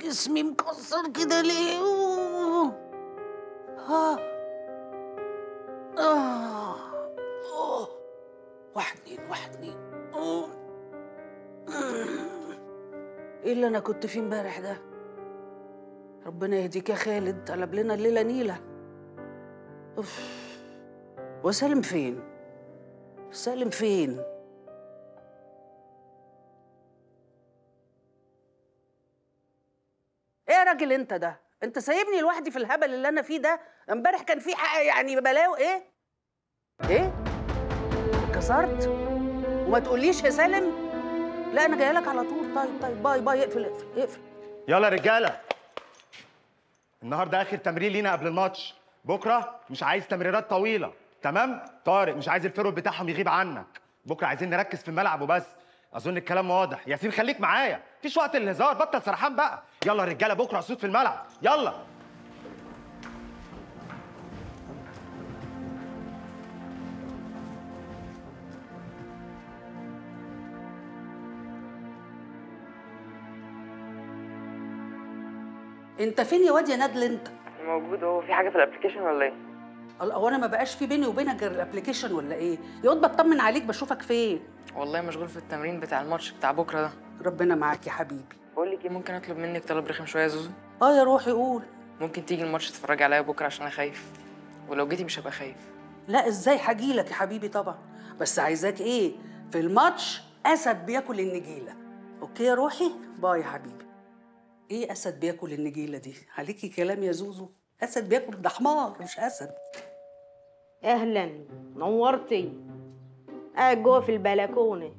جسمي مكسر كده ليه أوه. ها آه. أوه. واحد اتنين واحد اتنين أوه. ايه اللي انا كنت فيه امبارح ده ربنا يهديك يا خالد قلب لنا الليله نيله اوف وسالم فين سالم فين ايه يا راجل انت ده انت سايبني لوحدي في الهبل اللي انا فيه ده امبارح كان في حق يعني بلاوي ايه ايه كسرت وما تقوليش يا سالم لا انا جايه لك على طول طيب طيب باي باي اقفل اقفل اقفل يلا يا رجاله النهارده اخر تمرين لينا قبل الماتش بكره مش عايز تمريرات طويله تمام طارق مش عايز الفيرود بتاعهم يغيب عنك بكره عايزين نركز في الملعب وبس اظن الكلام واضح ياسين خليك معايا مفيش وقت للهزار بطل سرحان بقى يلا يا رجاله بكره اسود في الملعب يلا انت فين يا واد يا نادل انت موجود هو في حاجه في الابلكيشن ولا ايه الله، هو انا ما بقاش في بيني وبينك غير الابلكيشن ولا ايه يا واد بطمن عليك بشوفك فين والله مشغول في التمرين بتاع الماتش بتاع بكره ده ربنا معاك يا حبيبي بقول لك ايه ممكن اطلب منك طلب رخم شويه يا زوزو اه يا روحي قول ممكن تيجي الماتش تتفرجي عليا بكره عشان انا خايف ولو جيتي مش هبقى خايف لا ازاي هجيلك يا حبيبي طبعا بس عايزاك ايه في الماتش اسد بياكل النجيله اوكي يا روحي باي يا حبيبي ايه اسد بياكل النجيله دي عليكي كلام يا زوزو اسد بياكل ده حمار مش اسد اهلا نورتي قاعد جوه في البلكونه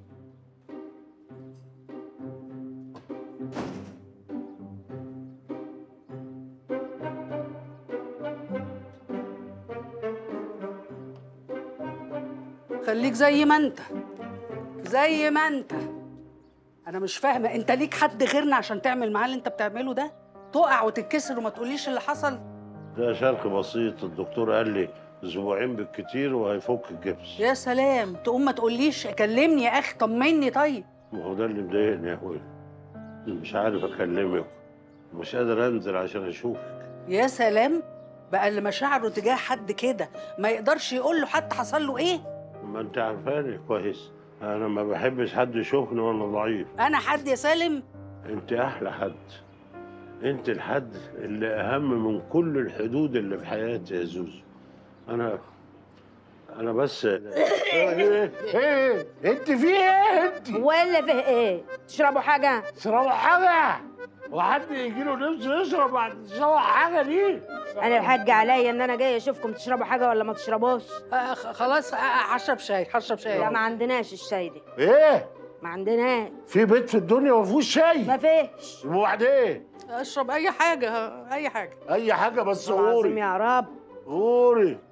خليك زي ما انت زي ما انت انا مش فاهمه انت ليك حد غيرنا عشان تعمل معاه اللي انت بتعمله ده تقع وتتكسر وما تقوليش اللي حصل ده شرخ بسيط الدكتور قال لي اسبوعين بالكتير وهيفك الجبس يا سلام تقوم ما تقوليش كلمني يا اخي طمني طيب ما هو ده اللي مضايقني يا اخويا مش عارف اكلمك مش قادر انزل عشان اشوفك يا سلام بقى اللي مشاعره تجاه حد كده ما يقدرش يقول له حتى حصل له ايه ما انت عارفاني كويس انا ما بحبش حد يشوفني وانا ضعيف انا حد يا سالم انت احلى حد انت الحد اللي اهم من كل الحدود اللي في حياتي يا زوزو انا انا بس ايه ايه انت في ايه انت ولا فيه ايه تشربوا حاجه تشربوا حاجه وحد يجي له نفسه يشرب بعد تشربوا حاجه دي انا الحاج عليا ان انا جايه اشوفكم تشربوا حاجه ولا ما تشربوش آه خ- خلاص آه آه، هشرب شاي هشرب شاي لا ما عندناش الشاي ده ايه ما عندناش في بيت في الدنيا ما فيهوش شاي ما فيش وبعدين اشرب اي حاجه اي حاجه اي حاجه بس العظيم قوري يا رب قوري